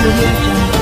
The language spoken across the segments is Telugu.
audio jungle.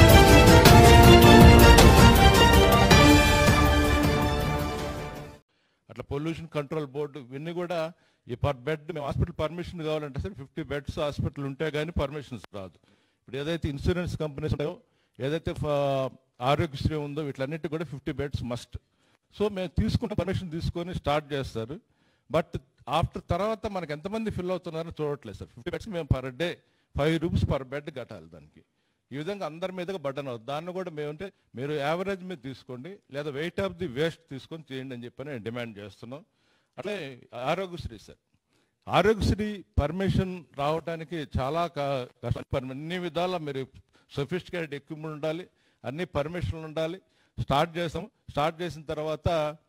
అట్లా పొల్యూషన్ కంట్రోల్ బోర్డు ఇవన్నీ కూడా ఈ పర్ బెడ్ మేము హాస్పిటల్ పర్మిషన్ కావాలంటే సరే ఫిఫ్టీ బెడ్స్ హాస్పిటల్ ఉంటే కానీ పర్మిషన్స్ రాదు ఇప్పుడు ఏదైతే ఇన్సూరెన్స్ కంపెనీస్ ఉన్నాయో ఏదైతే ఫ- ఆరోగ్యశ్రీ ఉందో వీటిలన్నిటి కూడా ఫిఫ్టీ బెడ్స్ మస్ట్ సో మేము తీసుకున్న పర్మిషన్ తీసుకొని స్టార్ట్ చేస్తారు బట్ ఆఫ్టర్ తర్వాత మనకి ఎంతమంది ఫిల్ అవుతున్నారో చూడట్లేదు సార్ ఫిఫ్టీ బెడ్స్ మేము per day five rupees per bed కట్టాలి దానికి ఈ విధంగా అందరి మీదగా బడ్డన్ అవుతుంది దాన్ని కూడా మేమంటే మీరు యావరేజ్ మీద తీసుకోండి లేదా వెయిట్ ఆఫ్ ది వేస్ట్ తీసుకొని చేయండి అని చెప్పని డిమాండ్ చేస్తున్నాం అట్లే ఆరోగ్యశ్రీ సార్ ఆరోగ్యశ్రీ పర్మిషన్ రావడానికి చాలా క- కష్టం పర్- అన్ని విధాల మీరు సొఫిస్టికేటెడ్ ఎక్విప్మెంట్ ఉండాలి అన్ని పర్మిషన్లు ఉండాలి స్టార్ట్ చేసాం స్టార్ట్ చేసిన తర్వాత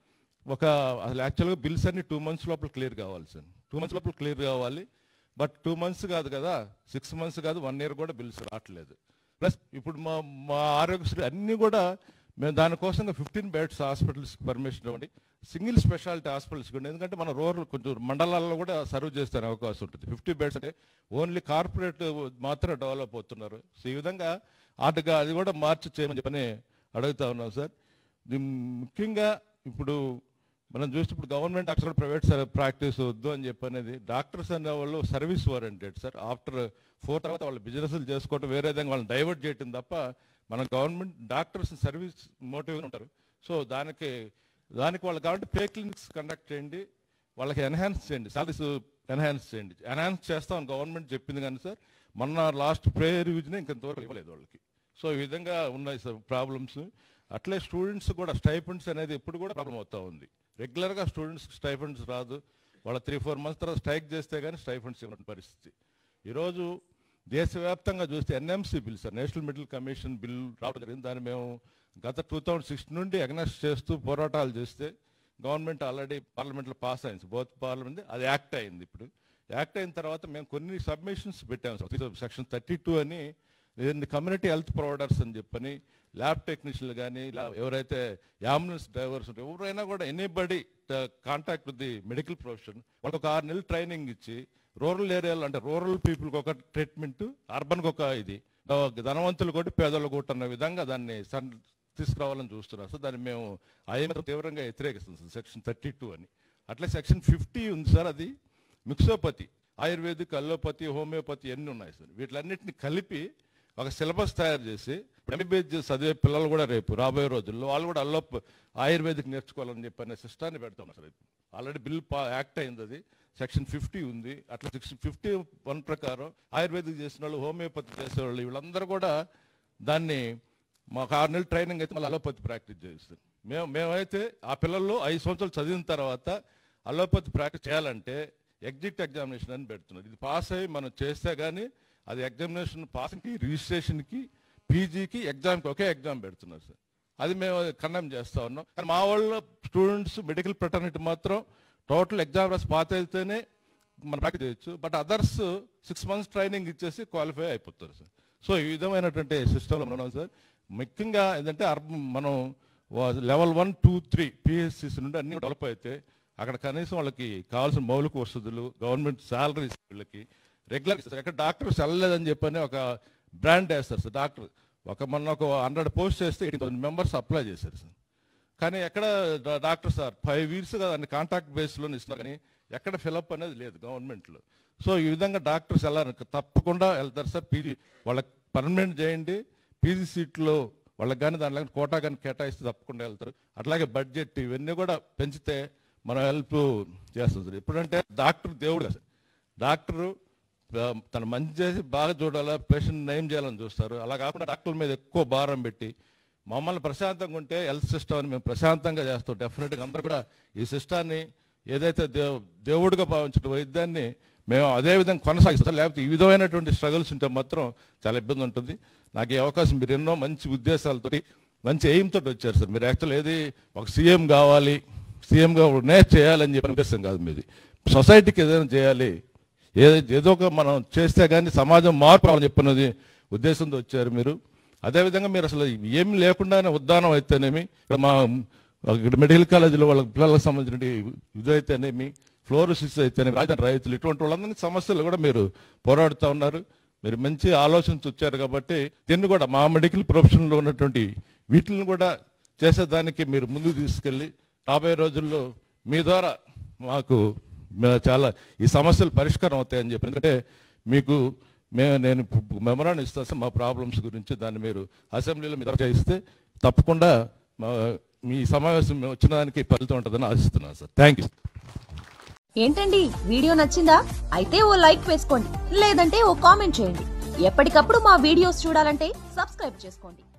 ఒక అసలు యాక్చువల్గా బిల్స్ అన్ని టూ మంత్స్ లోపల క్లియర్ కావాలి సార్ టూ మంత్స్ లోపల క్లియర్ కావాలి బట్ టూ మంత్స్ కాదు కదా సిక్స్ మంత్స్ కాదు వన్ ఇయర్ కూడా బిల్స్ రావట్లేదు ప్లస్ ఇప్పుడు మా మా ఆరోగ్యశ్రీ అన్నీ కూడా మేము దానికోసంగా ఫిఫ్టీన్ బెడ్స్ హాస్పిటల్స్ పర్మిషన్ ఇవ్వండి సింగిల్ స్పెషాలిటీ హాస్పిటల్స్ కూడా ఎందుకంటే మన రూరల్ కొంచెం మండలాల్లో కూడా సర్వ్ చేస్తే అవకాశం ఉంటుంది ఫిఫ్టీ బెడ్స్ అంటే ఓన్లీ కార్పొరేట్ మాత్రమే డెవలప్ అవుతున్నారు సో ఈ విధంగా ఆటగా అది కూడా మార్చి చేయమని చెప్పని అడుగుతా ఉన్నాం సార్ ఇది ముఖ్యంగా ఇప్పుడు మనం చూస్తే ఇప్పుడు గవర్నమెంట్ అక్కడ ప్రైవేట్ ప్రాక్టీస్ వద్దు అని చెప్పి అనేది డాక్టర్స్ అనే వాళ్ళు service oriented sir after four తర్వాత వాళ్ళు బిజినెస్లు చేసుకోవటం వేరే విధంగా వాళ్ళని డైవర్ట్ చేయటం తప్ప మన గవర్నమెంట్ డాక్టర్స్ సర్వీస్ మోటివ్ ఉంటారు సో దానికి దానికి వాళ్ళు కాబట్టి పే క్లినిక్స్ కండక్ట్ చేయండి వాళ్ళకి ఎన్హాన్స్ చేయండి సాలరీస్ ఎన్హాన్స్ చేయండి ఎన్హాన్స్ చేస్తామని గవర్నమెంట్ చెప్పింది కానీ సార్ మొన్న లాస్ట్ ప్రే రివ్యూజ్నే ఇంకంతవరకు ఇవ్వలేదు వాళ్ళకి సో ఈ విధంగా ఉన్నాయి సార్ ప్రాబ్లమ్స్ అట్లే స్టూడెంట్స్ కూడా స్టైఫండ్స్ అనేది ఎప్పుడు కూడా ప్రాబ్లం అవుతా ఉంది రెగ్యులర్గా స్టూడెంట్స్ స్టైఫండ్స్ రాదు వాళ్ళ త్రీ ఫోర్ మంత్స్ తర్వాత స్ట్రైక్ చేస్తే కానీ స్టైఫండ్స్ ఇవ్వని పరిస్థితి ఈరోజు దేశవ్యాప్తంగా చూస్తే NMC bill sir national medical commission bill రావడం జరిగింది దాన్ని మేము గత టూ థౌజండ్ సిక్స్ నుండి అగ్నెస్ట్ చేస్తూ పోరాటాలు చేస్తే గవర్నమెంట్ ఆల్రెడీ పార్లమెంట్లో పాస్ అయింది బోత్ పార్లమెంట్ అది యాక్ట్ అయింది ఇప్పుడు యాక్ట్ అయిన తర్వాత మేము కొన్ని సబ్మిషన్స్ పెట్టాము సార్ సెక్షన్ థర్టీ టూ అని దీన్ని కమ్యూనిటీ హెల్త్ ప్రొవైడర్స్ అని చెప్పని ల్యాబ్ టెక్నీషియన్లు కానీ ఎవరైతే అంబులెన్స్ డ్రైవర్స్ ఉంటారో ఎవరైనా కూడా anybody contact with the medical profession వాళ్ళకి ఒక ఆరు నెలలు ట్రైనింగ్ ఇచ్చి రూరల్ ఏరియాలో అంటే రూరల్ పీపుల్కి ఒక ట్రీట్మెంట్ అర్బన్కి ఒక ఇది ధనవంతులు కొట్టి పేదలు కొట్టి అన్న విధంగా దాన్ని సన్- తీసుకురావాలని చూస్తున్నారు సో దాన్ని మేము ఐఎంఎఫ్ తీవ్రంగా వ్యతిరేకిస్తుంది సార్ సెక్షన్ థర్టీ టూ అని అట్లే సెక్షన్ ఫిఫ్టీ ఉంది సార్ అది మిక్సోపతి ఆయుర్వేదిక్ అల్లోపతి హోమియోపతి అన్నీ ఉన్నాయి సార్ వీటిలన్నింటిని కలిపి ఒక సిలబస్ తయారు చేసి ఎంబీబీఎస్ చదివే పిల్లలు కూడా రేపు రాబోయే రోజుల్లో వాళ్ళు కూడా అల్లో ఆయుర్వేదిక్ నేర్చుకోవాలని చెప్పి అనే సిస్టాన్ని పెడతాం సార్ ఆల్రెడీ బిల్ పా యాక్ట్ అయింది అది సెక్షన్ ఫిఫ్టీ ఉంది అట్లా సెక్షన్ ఫిఫ్టీ వన్ ప్రకారం ఆయుర్వేదిక్ చేసిన వాళ్ళు హోమియోపతి చేసేవాళ్ళు వీళ్ళందరూ కూడా దాన్ని మాకు ఆరు నెలలు ట్రైనింగ్ అయితే మళ్ళీ అలోపతి ప్రాక్టీస్ చేస్తారు మేము మేమైతే ఆ పిల్లల్లో ఐదు సంవత్సరాలు చదివిన తర్వాత అలోపతి ప్రాక్టీస్ చేయాలంటే ఎగ్జిట్ ఎగ్జామినేషన్ అని పెడుతున్నారు ఇది పాస్ అయ్యి మనం చేస్తే కానీ అది ఎగ్జామినేషన్ పాస్కి రిజిస్ట్రేషన్కి పీజీకి ఎగ్జామ్కి ఒకే ఎగ్జామ్ పెడుతున్నారు సార్ అది మేము ఖండం చేస్తా ఉన్నాం కానీ మా వాళ్ళ స్టూడెంట్స్ మెడికల్ ఫ్రెటర్నిటీ మాత్రం టోటల్ ఎగ్జామ్ రాసి పాస్ అయితేనే మనం ప్రాక్టీస్ చేయొచ్చు but others six months training ఇచ్చేసి క్వాలిఫై అయిపోతారు సార్ సో ఈ విధమైనటువంటి సిస్టంలో ఉన్నాం సార్ ముఖ్యంగా ఏంటంటే అర్బన్ మనం లెవెల్ వన్ టూ త్రీ పిఎస్సిస్ నుండి అన్ని డెవలప్ అయితే అక్కడ కనీసం వాళ్ళకి కావాల్సిన మౌలిక వసతులు గవర్నమెంట్ శాలరీస్ వీళ్ళకి రెగ్యులర్ ఎక్కడ డాక్టర్స్ వెళ్ళలేదని చెప్పని ఒక బ్రాండ్ వేస్తారు సార్ డాక్టర్ ఒక మొన్న ఒక హండ్రెడ్ పోస్ట్ చేస్తే ఎయిటీ థౌసండ్ మెంబర్స్ అప్లై చేశారు సార్ కానీ ఎక్కడ డా- డాక్టర్ సార్ ఫైవ్ ఇయర్స్గా దాన్ని కాంటాక్ట్ బేస్లో ఇస్తున్నా కానీ ఎక్కడ ఫిలప్ అనేది లేదు గవర్నమెంట్లో సో ఈ విధంగా డాక్టర్స్ ఎలా తప్పకుండా వెళ్తారు సార్ పీజీ వాళ్ళకి పర్మనెంట్ చేయండి పీజీ సీట్లో వాళ్ళకి కానీ దానిలో కోటా కానీ కేటాయిస్తే తప్పకుండా వెళ్తారు అట్లాగే బడ్జెట్ ఇవన్నీ కూడా పెంచితే మనం హెల్ప్ చేస్తుంది సార్ ఎప్పుడంటే డాక్టర్ దేవుడు కదా సార్ డాక్టరు ఆ, తన మంచి చేసి బాగా చూడాలా పేషెంట్ నయం చేయాలని చూస్తారు అలా కాకుండా డాక్టర్ల మీద ఎక్కువ భారం పెట్టి మమ్మల్ని ప్రశాంతంగా ఉంటే హెల్త్ సిస్టమ్ అని మేము ప్రశాంతంగా చేస్తాం డెఫినెట్గా అందరూ కూడా ఈ సిస్టాన్ని ఏదైతే దేవ్ దేవుడిగా భావించిన వైద్యాన్ని మేము అదే విధంగా కొనసాగిస్తాం లేకపోతే ఈ విధమైనటువంటి స్ట్రగుల్స్ ఉంటే మాత్రం చాలా ఇబ్బంది ఉంటుంది నాకు ఈ అవకాశం మీరు ఎన్నో మంచి ఉద్దేశాలతోటి మంచి ఎయిమ్ తోటి వచ్చారు సార్ మీరు యాక్చువల్ ఏది ఒక సీఎం కావాలి సీఎంగా నే చేయాలని చెప్పిన ఉద్దేశం కాదు మీది సొసైటీకి ఏదైనా చేయాలి ఏదో ఏదో ఒక మనం చేస్తే కానీ సమాజం మార్పు రావాలని చెప్పినది ఉద్దేశంతో వచ్చారు మీరు అదేవిధంగా మీరు అసలు ఏం లేకుండానే ఉద్దానం అయితేనేమి ఇక్కడ మా ఇక్కడ మెడికల్ కాలేజీలో వాళ్ళ పిల్లలకు సంబంధించిన ఇదైతేనేమి ఫ్లోరోసిస్ అయితేనేమి రాజధాని రైతులు ఇటువంటి వాళ్ళందరినీ సమస్యలు కూడా మీరు పోరాడుతూ ఉన్నారు మీరు మంచి ఆలోచనతో వచ్చారు కాబట్టి దీన్ని కూడా మా మెడికల్ ప్రొఫెషన్లో ఉన్నటువంటి వీటిని కూడా చేసేదానికి మీరు ముందుకు తీసుకెళ్ళి రాబోయే రోజుల్లో మీ ద్వారా మాకు మే- చాలా ఈ సమస్యలు పరిష్కారం అవుతాయని చెప్పి ఎందుకంటే మీకు మేము నేను మెమరాన్ ఇస్తాను సార్ మా ప్రాబ్లమ్స్ గురించి దాన్ని మీరు అసెంబ్లీలో మీరు చేయిస్తే తప్పకుండా మా- మీ సమావేశం వచ్చిన దానికి ఫలితం ఉంటుందని ఆశిస్తున్నాను సార్ థ్యాంక్ యూ ఏంటండి వీడియో నచ్చిందా అయితే ఓ లైక్ వేసుకోండి లేదంటే ఓ కామెంట్ చేయండి ఎప్పటికప్పుడు మా వీడియోస్ చూడాలంటే సబ్స్క్రైబ్ చేసుకోండి